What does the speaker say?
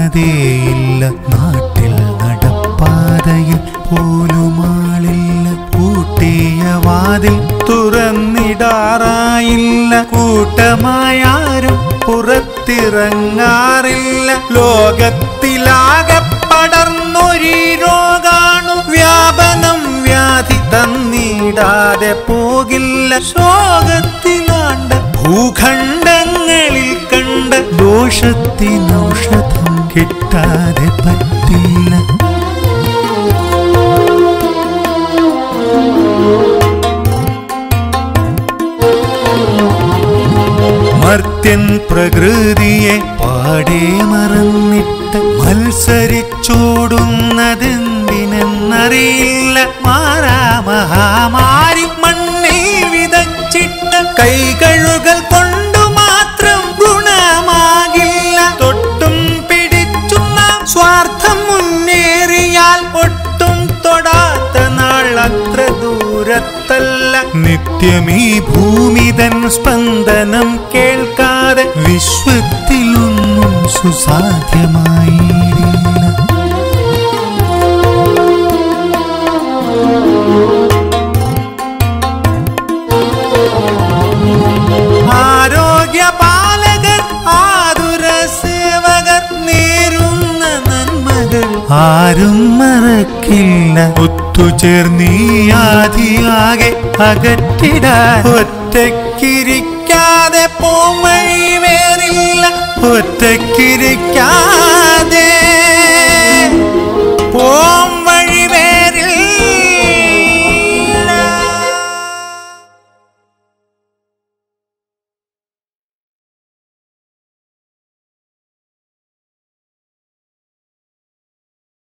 കാണുന്നതേയില്ല നാട്ടിൽ നടപ്പാതയിൽ പോലുമാളില്ല പൂട്ടിയ വാതിൽ തുറന്നിടാറായില്ല കൂട്ടമായാരും പുറത്തിറങ്ങാറില്ല ലോകത്തിലാകെ പടർന്നൊരീ രോഗാണു വ്യാപനം വ്യാധി തന്നിടാതെ പോകില്ല ശോകത്തിലാണ്ട ഭൂഖണ്ഡങ്ങളിൽ കണ്ട ദോഷത്തിനൗഷധം കിട്ടാതെ പറ്റില്ല മർത്യൻ പ്രകൃതിയെ പാടെ മറന്നിട്ട് മത്സരിച്ചോടുന്നതെന്തിനെന്നറിയില്ല മാറാ മഹാമാരി മണ്ണിൽ വിതച്ചിട്ട് കൈകഴുകൽ കൊണ്ടു മാത്രം ഗുണമാകില്ല തൊട്ടും പിടിച്ചും നാം സ്വാർത്ഥം മുന്നേറിയാൽ ഒട്ടും തൊടാത്ത നാൾ അത്ര ദൂരത്തല്ല നിത്യമീ ഭൂമി തൻ സ്പന്ദനം കേൾക്കാതെ വിശ്വത്തിലൊന്നും സുസാധ്യമായില്ല ആരോഗ്യ പാലകർ ആതുര സേവകർ നേരുന്ന നന്മകൾ ആരും മറക്കില്ല ഒത്തുചേർന്നീ ആദിയാകെ അകറ്റിടാൻ ഒറ്റക്കിരിക്കാതെ പോംവഴി വേറില്ല ഒറ്റക്കിരിക്ക